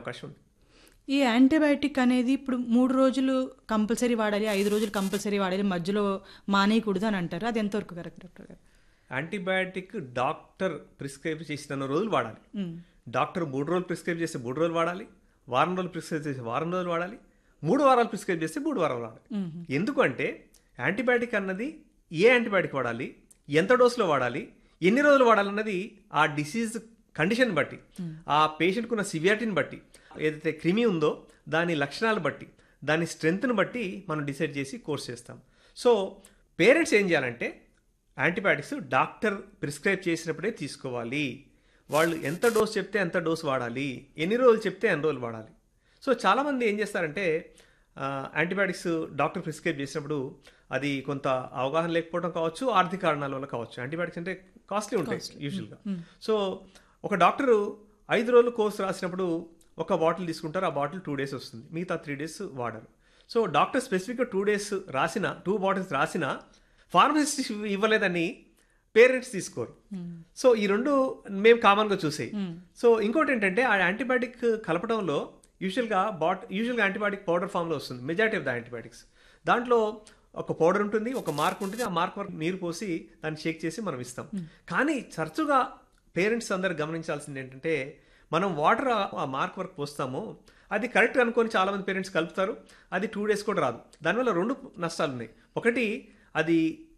అవకాశం ఉంది ఈ యాంటీబయాటిక్ అనేది ఇప్పుడు మూడు రోజులు కంపల్సరీ వాడాలి ఐదు రోజులు కంపల్సరీ వాడాలి మధ్యలో మానేయకూడదు అని అంటారు అది ఎంతవరకు కరెక్ట్ డాక్టర్ గారు యాంటీబయాటిక్ డాక్టర్ ప్రిస్క్రైబ్ చేసిన రోజులు వాడాలి మ్మ్. డాక్టర్ మూడు రోజులు ప్రిస్క్రైబ్ చేస్తే మూడు రోజులు వాడాలి వారం రోజులు ప్రిస్క్రైబ్ చేస్తే వారం రోజులు వాడాలి మూడు వారాలు ప్రిస్క్రైబ్ చేస్తే మూడు వారాలు వాడాలి ఎందుకంటే యాంటీబయాటిక్ అన్నది ఏ యాంటీబయాటిక్ వాడాలి ఎంత డోసులో వాడాలి ఎన్ని రోజులు వాడాలన్నది ఆ డిసీజ్ కండిషన్ బట్టి ఆ పేషెంట్కి ఉన్న సివియారిటీని బట్టి ఏదైతే క్రిమి ఉందో దాని లక్షణాలు బట్టి దాని స్ట్రెంగ్త్ని బట్టి మనం డిసైడ్ చేసి కోర్స్ చేస్తాం సో పేరెంట్స్ ఏం చేయాలంటే యాంటీబయాటిక్స్ డాక్టర్ ప్రిస్క్రైబ్ చేసినప్పుడే తీసుకోవాలి వాళ్ళు ఎంత డోస్ చెప్తే ఎంత డోస్ వాడాలి ఎన్ని రోజులు చెప్తే ఎన్ని రోజులు వాడాలి సో చాలామంది ఏం చేస్తారంటే ఆ, యాంటీబయాటిక్స్ డాక్టర్ ప్రిస్క్రైబ్ చేసినప్పుడు అది కొంత అవగాహన లేకపోవడం కావచ్చు ఆర్థిక కారణాల వల్ల కావచ్చు యాంటీబయాటిక్స్ అంటే కాస్ట్లీ ఉంటాయి యూజువల్గా సో ఒక డాక్టరు ఐదు రోజులు కోర్స్ రాసినప్పుడు ఒక బాటిల్ తీసుకుంటారు ఆ బాటిల్ టూ డేస్ వస్తుంది మిగతా త్రీ డేస్ వాడరు సో డాక్టర్ స్పెసిఫిక్గా టూ డేస్ రాసిన టూ బాటిల్స్ రాసిన ఫార్మసిస్ట్ ఇవ్వలేదని పేరెంట్స్ తీసుకోరు సో ఈ రెండు మేము కామన్గా చూసాయి సో ఇంకోటి ఏంటంటే ఆ యాంటీబయాటిక్ కలపడంలో యూజువల్గా బాట్ యూజువల్గా యాంటీబయాటిక్ పౌడర్ ఫామ్లో వస్తుంది మెజారిటీ ఆఫ్ ద యాంటీబయాటిక్స్ దాంట్లో ఒక పౌడర్ ఉంటుంది ఒక మార్క్ ఉంటుంది ఆ మార్క్ వరకు నీరు పోసి దాన్ని షేక్ చేసి మనం ఇస్తాం కానీ తరచుగా పేరెంట్స్ అందరు గమనించాల్సింది ఏంటంటే మనం వాటర్ ఆ మార్క్ వరకు పోస్తామో అది కరెక్ట్ అనుకొని చాలామంది పేరెంట్స్ కలుపుతారు అది టూ డేస్ కూడా రాదు దానివల్ల రెండు నష్టాలు ఉన్నాయి ఒకటి అది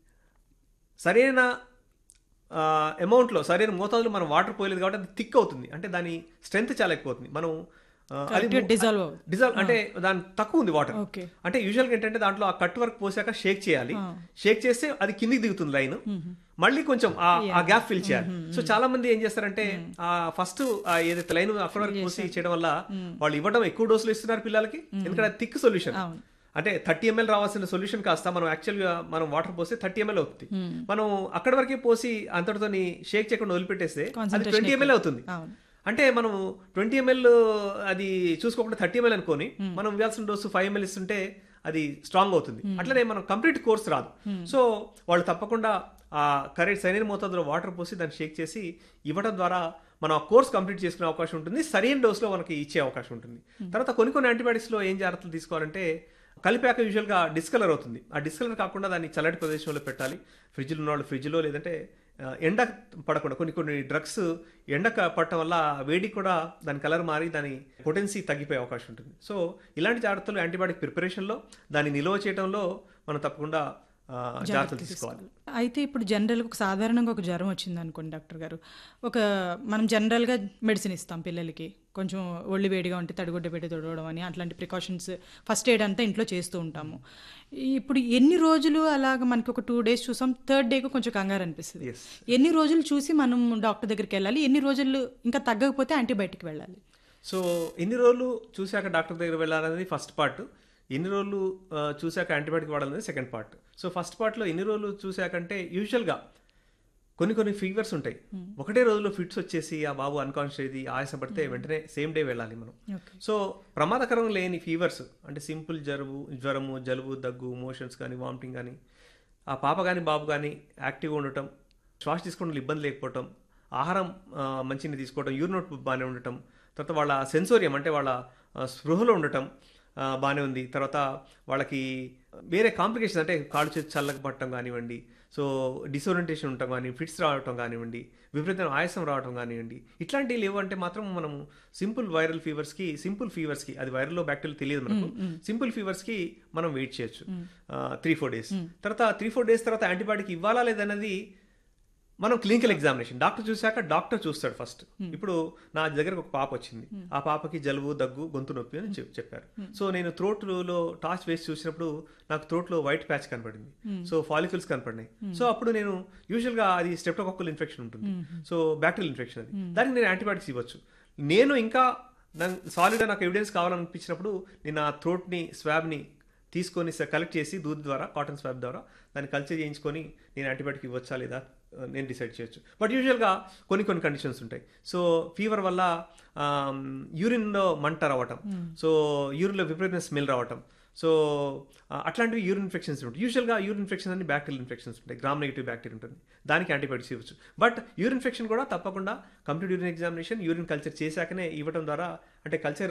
సరైన అమౌంట్లో సరైన మోతాదులో మనం వాటర్ పోయలేదు కాబట్టి అది థిక్ అవుతుంది అంటే దాని స్ట్రెంత్ చాలా ఎక్కువ అవుతుంది మనం ఆ, అది Correct గా dissolve అవ్వదు. డిజాల్వ్ అంటే దాని తక్కువ ఉంది వాటర్ Okay. అంటే యూజువల్గా ఏంటంటే దాంట్లో ఆ కట్ వర్క్ పోసాక షేక్ చేయాలి షేక్ చేస్తే అది కిందికి దిగుతుంది లైన్ మళ్ళీ కొంచెం ఆ ఆ గ్యాప్ ఫిల్ చేయాలి సో చాలా మంది ఏం చేస్తారంటే ఆ ఫస్ట్ ఏదైతే లైన్ అక్కడ వరకు పోసి చేయడం వల్ల వాళ్ళు ఇవ్వడం ఎక్కువ డోసులు ఇస్తున్నారు పిల్లలకి ఎందుకంటే అది థిక్ సొల్యూషన్ అవును. అంటే థర్టీ ఎంఎల్ రావాల్సిన సొల్యూషన్ కాస్త మనం యాక్చువల్గా మనం వాటర్ పోస్తే థర్టీ ఎంఎల్ అవుతుంది మనం అక్కడి వరకే పోసి అంతటితో షేక్ చేయకుండా వదిలిపెట్టేస్తే అది Concentration ట్వంటీ ఎంఎల్ అవుతుంది అవును. అంటే మనం ట్వంటీ ఎంఎల్ అది చూసుకోకుండా థర్టీ ఎంఎల్ అనుకొని మనం ఇవ్వాల్సిన డోసు ఫైవ్ ఎంఎల్ ఇస్తుంటే అది స్ట్రాంగ్ అవుతుంది అట్లనే మనం కంప్లీట్ కోర్స్ రాదు సో వాళ్ళు తప్పకుండా ఆ కరెక్ట్ సరైన మోతాదులో వాటర్ పోసి దాన్ని షేక్ చేసి ఇవ్వడం ద్వారా మనం ఆ కోర్స్ కంప్లీట్ చేసుకునే అవకాశం ఉంటుంది సరైన డోస్లో మనకి ఇచ్చే అవకాశం ఉంటుంది తర్వాత కొన్ని కొన్ని యాంటీబయాటిక్స్లో ఏం జాగ్రత్తలు తీసుకోవాలంటే కలిపాక యూజువల్గా డిస్కలర్ అవుతుంది ఆ డిస్కలర్ కాకుండా దాన్ని చల్లటి ప్రదేశంలో పెట్టాలి ఫ్రిడ్జ్లో ఉన్న వాళ్ళు ఫ్రిడ్జ్లో లేదంటే ఆ, ఎండ పడకుండా కొన్ని కొన్ని డ్రగ్స్ ఎండ క- పడటం వల్ల వేడి కూడా దాని కలర్ మారి దాని పొటెన్సీ తగ్గిపోయే అవకాశం ఉంటుంది సో ఇలాంటి జాగ్రత్తలు యాంటీబయాటిక్ ప్రిపరేషన్లో దాన్ని నిల్వ చేయడంలో మనం తప్పకుండా ఆ, జాగ్రత్తలు తీసుకోవాలి అయితే ఇప్పుడు జనరల్గా ఒక సాధారణంగా ఒక జ్వరం వచ్చింది అనుకోండి డాక్టర్ గారు ఒక మనం జనరల్గా మెడిసిన్ ఇస్తాం పిల్లలకి కొంచెం ఒళ్ళు వేడిగా ఉంటే తడిగుడ్డ పెట్టి తొడవడం అని అట్లాంటి ప్రికాషన్స్ ఫస్ట్ ఎయిడ్ అంతా ఇంట్లో చేస్తూ ఉంటాము ఇప్పుడు ఎన్ని రోజులు అలాగ మనకి ఒక టూ డేస్ చూసాం థర్డ్ డేకి కొంచెం కంగారు అనిపిస్తుంది Yes. ఎన్ని రోజులు చూసి మనం డాక్టర్ దగ్గరికి వెళ్ళాలి ఎన్ని రోజులు ఇంకా తగ్గకపోతే యాంటీబయాటిక్ వెళ్ళాలి సో ఎన్ని రోజులు చూశాక డాక్టర్ దగ్గర వెళ్ళాలనేది ఫస్ట్ పార్ట్ ఎన్ని రోజులు ఆ, చూశాక యాంటీబయాటిక్ వాడాలనేది సెకండ్ పార్ట్ సో ఫస్ట్ పార్ట్లో ఎన్ని రోజులు చూశాకంటే యూజువల్గా కొన్ని కొన్ని ఫీవర్స్ ఉంటాయి ఒకటే రోజులో ఫిట్స్ వచ్చేసి ఆ బాబు అన్కాన్షియస్ అయ్యి ఆయాసం పడితే వెంటనే సేమ్ డే వెళ్ళాలి మనం ఓకే సో ప్రమాదకరం లేని ఫీవర్స్ అంటే సింపుల్ జరువు జ్వరము జలుబు దగ్గు మోషన్స్ కానీ వామిటింగ్ కానీ ఆ పాప కానీ బాబు కానీ యాక్టివ్గా ఉండటం శ్వాస తీసుకోవడంలో ఇబ్బంది లేకపోవటం ఆహారం ఆ, మంచిని తీసుకోవడం యూరినోట్ బాగానే ఉండటం తర్వాత వాళ్ళ సెన్సోరియం అంటే వాళ్ళ ఆ, స్పృహలో ఉండటం ఆ, బాగానే ఉంది తర్వాత వాళ్ళకి వేరే కాంప్లికేషన్ అంటే కాళ్ళు చేతి చల్లక పట్టడం కానివ్వండి సో డిసోరియంటేషన్ ఉండటం కానీ ఫిట్స్ రావటం కానివ్వండి విపరీతమైన ఆయాసం రావటం కానివ్వండి ఇట్లాంటివి లేవు అంటే మాత్రం మనము సింపుల్ వైరల్ ఫీవర్స్కి సింపుల్ ఫీవర్స్కి అది వైరల్లో బ్యాక్టీరియల్ తెలియదు మనకు సింపుల్ ఫీవర్స్కి మనం వెయిట్ చేయొచ్చు త్రీ ఫోర్ డేస్ తర్వాత త్రీ ఫోర్ డేస్ తర్వాత యాంటీబయాటిక్ ఇవ్వాలా లేదన్నది మనం క్లినికల్ ఎగ్జామినేషన్ డాక్టర్ చూశాక డాక్టర్ చూస్తాడు ఫస్ట్ ఇప్పుడు నా దగ్గరకు ఒక పాప వచ్చింది ఆ పాపకి జలుబు దగ్గు గొంతు నొప్పి అని చెప్- చెప్పారు సో నేను త్రోట్లో టార్చ్ వేసి చూసినప్పుడు నాకు త్రోట్లో వైట్ ప్యాచ్ కనపడింది సో ఫాలికల్స్ కనపడినాయి సో అప్పుడు నేను యూజువల్ గా అది స్టెప్టోకాకల్ ఇన్ఫెక్షన్ ఉంటుంది సో బ్యాక్టీరియల్ ఇన్ఫెక్షన్ అది దానికి నేను యాంటీబయాటిక్స్ ఇవ్వచ్చు నేను ఇంకా సాలిడ్గా నాకు ఎవిడెన్స్ కావాలనిపించినప్పుడు నేను ఆ థ్రోట్ని స్వాబ్ని తీసుకొని కలెక్ట్ చేసి దూద్ ద్వారా కాటన్ స్వాబ్ ద్వారా దాన్ని కల్చర్ చేయించుకొని నేను యాంటీబయాటిక్ ఇవ్వచ్చా లేదా ఆ, నేను డిసైడ్ చేయొచ్చు బట్ యూజువల్గా కొన్ని కొన్ని కండిషన్స్ ఉంటాయి సో ఫీవర్ వల్ల యూరిన్లో మంట రావటం సో యూరిన్లో విపరీతమైన స్మెల్ రావటం సో ఆ, అట్లాంటివి యూరిన్ ఇన్ఫెక్షన్స్ ఉంటాయి యూజువల్గా యూరిన్ ఇన్ఫెక్షన్స్ అన్ని బ్యాక్టీరియల్ ఇన్ఫెక్షన్స్ ఉంటాయి గ్రామ్ నెగిటివ్ బ్యాక్టీరియా ఉంటుంది దానికి యాంటీబయాటిక్స్ ఇవ్వచ్చు బట్ యూరిన్ ఇన్ఫెక్షన్ కూడా తప్పకుండా complete urine examination urine culture చేశాకనే ఇవ్వడం ద్వారా అంటే కల్చర్